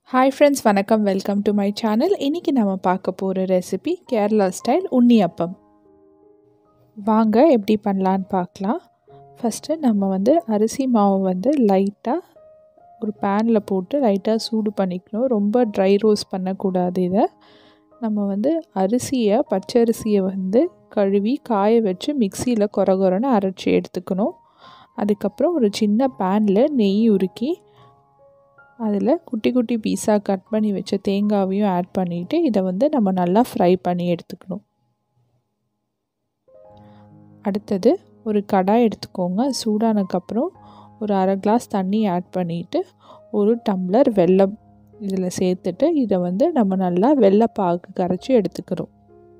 hi friends வணக்கம் welcome to my channel இன்றைக்கி நம்ம பார்க்க போகிற ரெசிபி கேரளா ஸ்டைல் உண்ணியப்பம் வாங்க எப்படி பண்ணலான்னு பார்க்கலாம் ஃபஸ்ட்டு நம்ம வந்து அரிசி மாவு வந்து லைட்டாக ஒரு பேனில் போட்டு லைட்டாக சூடு பண்ணிக்கணும் ரொம்ப ட்ரை ரோஸ்ட் பண்ணக்கூடாது இதை நம்ம வந்து அரிசியை பச்சரிசியை வந்து கழுவி காய வச்சு மிக்சியில் கொர கொரன்னு அரைச்சி எடுத்துக்கணும் அதுக்கப்புறம் ஒரு சின்ன பேனில் நெய் உருக்கி அதில் குட்டி குட்டி பீஸாக கட் பண்ணி வச்ச தேங்காவையும் ஆட் பண்ணிவிட்டு இதை வந்து நம்ம நல்லா ஃப்ரை பண்ணி எடுத்துக்கணும் அடுத்தது ஒரு கடாய் எடுத்துக்கோங்க சூடானதுக்கப்புறம் ஒரு அரை கிளாஸ் தண்ணி ஆட் பண்ணிவிட்டு ஒரு டம்ளர் வெல்லம் இதில் சேர்த்துட்டு இதை வந்து நம்ம நல்லா வெள்ளைப்பாகு கரைச்சி எடுத்துக்கிறோம்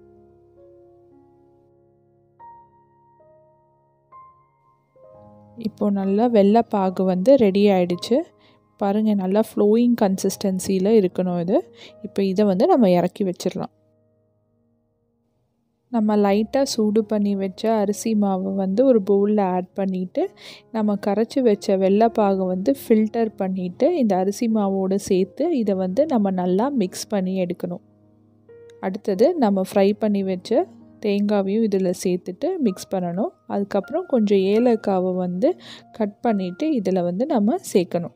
இப்போது நல்லா வெள்ளைப்பாகு வந்து ரெடி ஆகிடுச்சு பாருங்கள் நல்லா ஃப்ளோயிங் கன்சிஸ்டன்சியில் இருக்கணும் இது இப்போ இதை வந்து நம்ம இறக்கி வச்சிடலாம் நம்ம லைட்டாக சூடு பண்ணி வச்ச அரிசி மாவை வந்து ஒரு பவுலில் ஆட் பண்ணிவிட்டு நம்ம கரைச்சி வச்ச வெள்ளைப்பாகை வந்து ஃபில்டர் பண்ணிவிட்டு இந்த அரிசி மாவோடு சேர்த்து இதை வந்து நம்ம நல்லா மிக்ஸ் பண்ணி எடுக்கணும் அடுத்தது நம்ம ஃப்ரை பண்ணி வச்ச தேங்காவையும் இதில் சேர்த்துட்டு மிக்ஸ் பண்ணணும் அதுக்கப்புறம் கொஞ்சம் ஏலக்காவை வந்து கட் பண்ணிவிட்டு இதில் வந்து நம்ம சேர்க்கணும்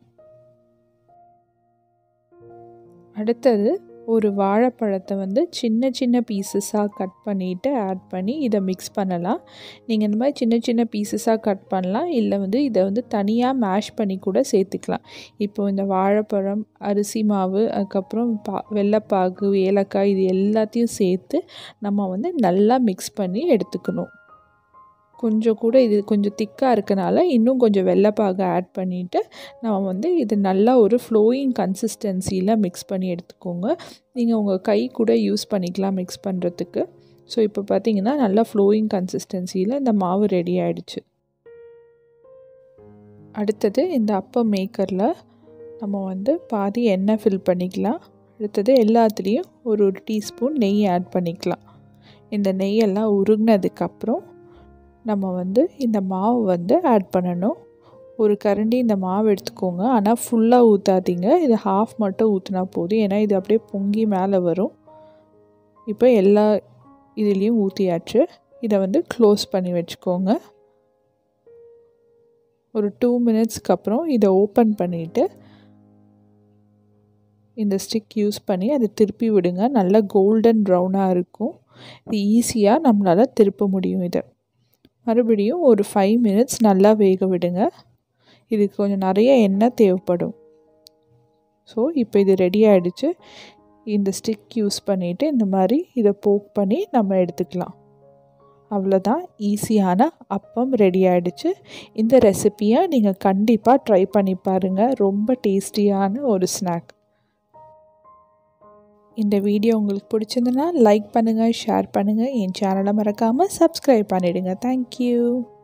அடுத்தது ஒரு வாழைப்பழத்தை வந்து சின்ன சின்ன பீசஸாக கட் பண்ணிவிட்டு ஆட் பண்ணி இதை மிக்ஸ் பண்ணலாம் நீங்கள் இந்த மாதிரி சின்ன சின்ன பீசஸாக கட் பண்ணலாம் இல்லை வந்து இதை வந்து தனியாக மேஷ் பண்ணி கூட சேர்த்துக்கலாம் இப்போ இந்த வாழைப்பழம் அரிசி மாவு அதுக்கப்புறம் பா வெள்ளைப்பாகு ஏலக்காய் இது எல்லாத்தையும் சேர்த்து நம்ம வந்து நல்லா மிக்ஸ் பண்ணி எடுத்துக்கணும் கொஞ்சம் கூட இது கொஞ்சம் திக்காக இருக்கனால இன்னும் கொஞ்சம் வெள்ளைப்பாக ஆட் பண்ணிவிட்டு நம்ம வந்து இது நல்லா ஒரு ஃப்ளோயிங் கன்சிஸ்டன்சியில் மிக்ஸ் பண்ணி எடுத்துக்கோங்க நீங்கள் உங்கள் கை கூட யூஸ் பண்ணிக்கலாம் மிக்ஸ் பண்ணுறதுக்கு ஸோ இப்போ பார்த்தீங்கன்னா நல்லா ஃப்ளோயிங் கன்சிஸ்டன்சியில் இந்த மாவு ரெடி ஆகிடுச்சு அடுத்தது இந்த அப்பம் மேக்கரில் நம்ம வந்து பாதி எண்ணெய் ஃபில் பண்ணிக்கலாம் அடுத்தது எல்லாத்துலேயும் ஒரு ஒரு டீஸ்பூன் நெய் ஆட் பண்ணிக்கலாம் இந்த நெய்யெல்லாம் உருகினதுக்கப்புறம் நம்ம வந்து இந்த மாவு வந்து ஆட் பண்ணணும் ஒரு கரண்டி இந்த மாவு எடுத்துக்கோங்க ஆனால் ஃபுல்லாக ஊற்றாதீங்க இது ஹாஃப் மட்டும் ஊற்றினா போதும் ஏன்னா இது அப்படியே பொங்கி மேலே வரும் இப்போ எல்லா இதுலேயும் ஊற்றியாச்சு இதை வந்து க்ளோஸ் பண்ணி வச்சுக்கோங்க ஒரு டூ மினிட்ஸ்க்கு அப்புறம் இதை ஓப்பன் பண்ணிவிட்டு இந்த ஸ்டிக் யூஸ் பண்ணி அதை திருப்பி விடுங்க நல்லா கோல்டன் ப்ரௌனாக இருக்கும் இது ஈஸியாக நம்மளால் திருப்ப முடியும் இதை மறுபடியும் ஒரு ஃபைவ் மினிட்ஸ் நல்லா வேக விடுங்க இதுக்கு கொஞ்சம் நிறைய எண்ணெய் தேவைப்படும் ஸோ இப்போ இது ரெடி ஆகிடுச்சு இந்த ஸ்டிக் யூஸ் பண்ணிவிட்டு இந்த மாதிரி இதை போக் பண்ணி நம்ம எடுத்துக்கலாம் அவ்வளோதான் ஈஸியான அப்பம் ரெடி ஆகிடுச்சு இந்த ரெசிப்பியை நீங்கள் கண்டிப்பாக ட்ரை பண்ணி பாருங்கள் ரொம்ப டேஸ்டியான ஒரு ஸ்நாக் இந்த வீடியோ உங்களுக்கு பிடிச்சிருந்தனா லைக் பண்ணுங்கள் ஷேர் பண்ணுங்கள் என் சேனலை மறக்காமல் சப்ஸ்கிரைப் பண்ணிவிடுங்க தேங்க்யூ